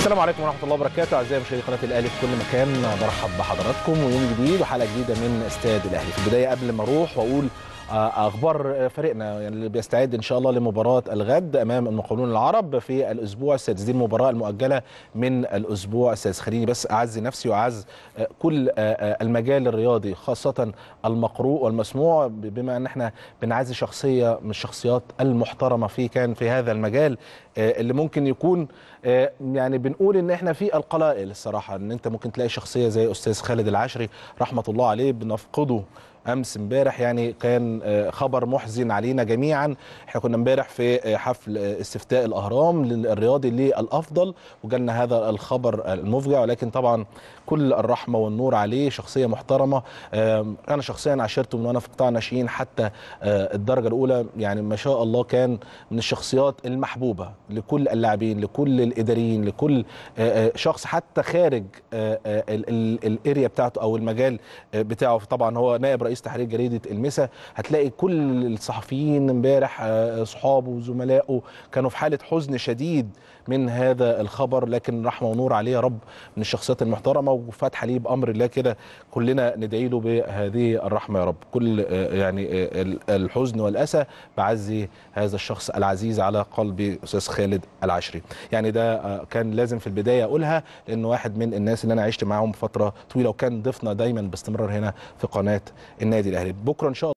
السلام عليكم ورحمه الله وبركاته اعزائي مشاهدي قناه الاهلي في كل مكان برحب بحضراتكم ويوم جديد وحلقه جديده من استاد الاهلي في البدايه قبل ما اروح واقول اخبار فريقنا يعني اللي بيستعد ان شاء الله لمباراه الغد امام المقاولون العرب في الاسبوع السادس دي المباراه المؤجله من الاسبوع السادس خليني بس اعزي نفسي واعز كل المجال الرياضي خاصه المقروء والمسموع بما ان احنا بنعزي شخصيه من الشخصيات المحترمه في كان في هذا المجال اللي ممكن يكون يعني بنقول ان احنا في القلائل الصراحه ان انت ممكن تلاقي شخصيه زي استاذ خالد العشري رحمه الله عليه بنفقده امس امبارح يعني كان خبر محزن علينا جميعا احنا كنا امبارح في حفل استفتاء الاهرام للرياضي للافضل وجالنا هذا الخبر المفجع ولكن طبعا كل الرحمه والنور عليه شخصيه محترمه انا شخصيا عاشرته من وانا في قطاع ناشئين حتى الدرجه الاولى يعني ما شاء الله كان من الشخصيات المحبوبه لكل اللاعبين لكل الاداريين لكل شخص حتى خارج الاريا بتاعته او المجال بتاعه طبعا هو نائب رئيس تحرير جريده المسا هتلاقي كل الصحفيين امبارح اصحابه وزملائه كانوا في حاله حزن شديد من هذا الخبر لكن رحمه ونور عليه يا رب من الشخصيات المحترمه وفاتحه ليه بامر الله كده كلنا ندعي له بهذه الرحمه يا رب كل يعني الحزن والاسى بعزي هذا الشخص العزيز على قلبي استاذ خالد العشري يعني ده كان لازم في البدايه اقولها لانه واحد من الناس اللي انا عشت معاهم فتره طويله وكان ضيفنا دايما باستمرار هنا في قناه النادي الاهلي بكره ان شاء الله